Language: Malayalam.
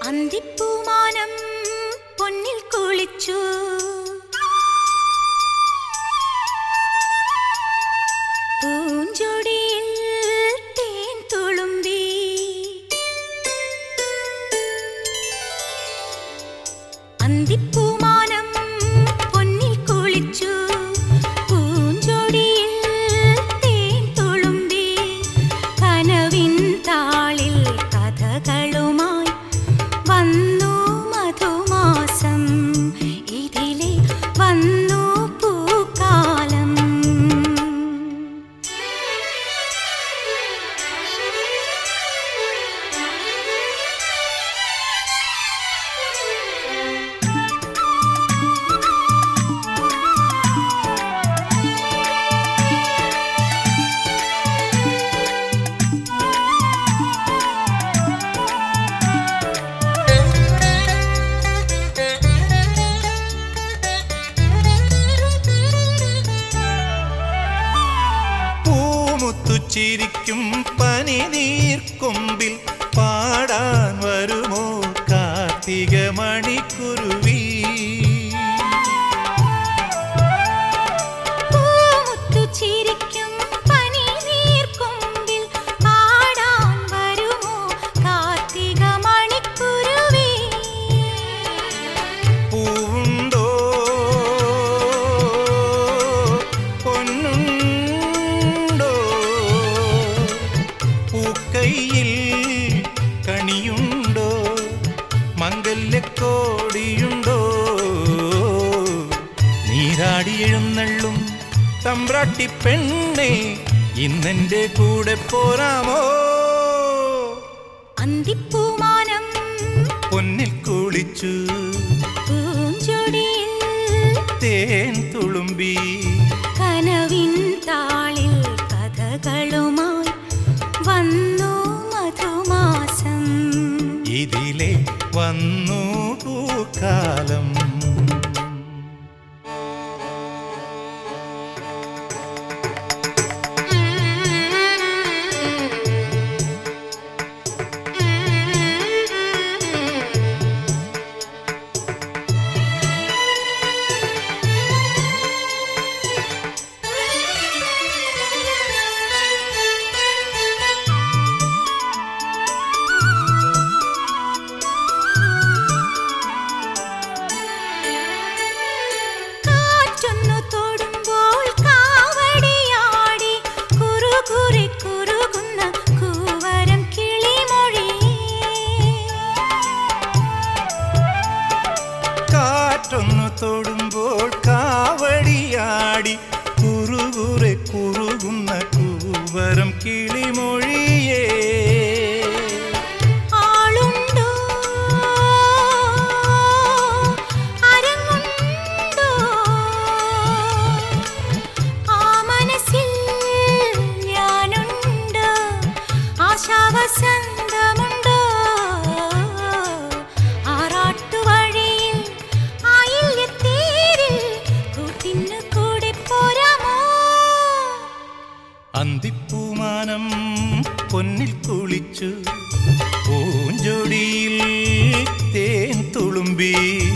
അന്തിപ്പൂമാനം പൊന്നിൽ കുളിച്ചു പൂഞ്ചൊടിയിൽ തേൻ തുളുമ്പി അന്തിപ്പൂമാനം പൊന്നിൽ കുളിച്ചു പൂഞ്ചൊടിയിൽ തേൻ തുളുമ്പി കനവിൻ താളിൽ കഥകളുമായി വന്നു മധുമാസം ഇതിലെ വന്നു പൂക്കാലം പൂമുത്തു ചിരിക്കും പനിനീർക്കൊമ്പിൽ പാടാൻ വരുമോ കാർത്തിക മണിക്കുരുവി പൂമുത്തു ചിരിക്കും പനിനീർക്കൊമ്പിൽ പാടാൻ വരുമോ കാർത്തിക മണിക്കുരുവി പൂവുണ്ടോ പൊന്നുണ്ടോ പൂക്കൈയിൽ കണിയുണ്ടോ മംഗല്യക്കോടിയുണ്ടോ നീരാടി എഴുന്നള്ളും തമ്പ്രാട്ടി പെണ്ണെ ഇന്നെന്റെ കൂടെ പോരാമോ അന്തിപ്പൂമാനം പൊന്നിൽ കുളിച്ചു പൂഞ്ചൊടിയിൽ തേൻ തുളുമ്പി കനവിൻ താളിൽ കഥകളുമായി വന്നു മധുമാസം ഇതിലെ വന്നു പൂക്കാലം കാറ്റൊന്നു തൊടുമ്പോൾ കാവടിയാടി കുറുകുറി കുറുകുന്ന കൂവരം കിളിമൊഴി കാറ്റൊന്നു തൊടുമ്പോൾ കാവടിയാടി കുറുകുറെ കുറുകുന്ന കൂവരം കിളിമൊഴിയേ ആളുണ്ടോ അരങ്ങുണ്ടോ ആ മനസ്സിൽ ഞാനുണ്ട് ആശാവസന്തമുണ്ടോ ആറാട്ടുവഴിയിൽ ആയില്യത്തേരിൽ കൂട്ടിന് കൂടെ പോരാമോ അന്തിപ്പൂമാനം പൊന്നിൽ കുളിച്ചു പൂഞ്ചൊടിയിൽ തേൻ തുളുമ്പി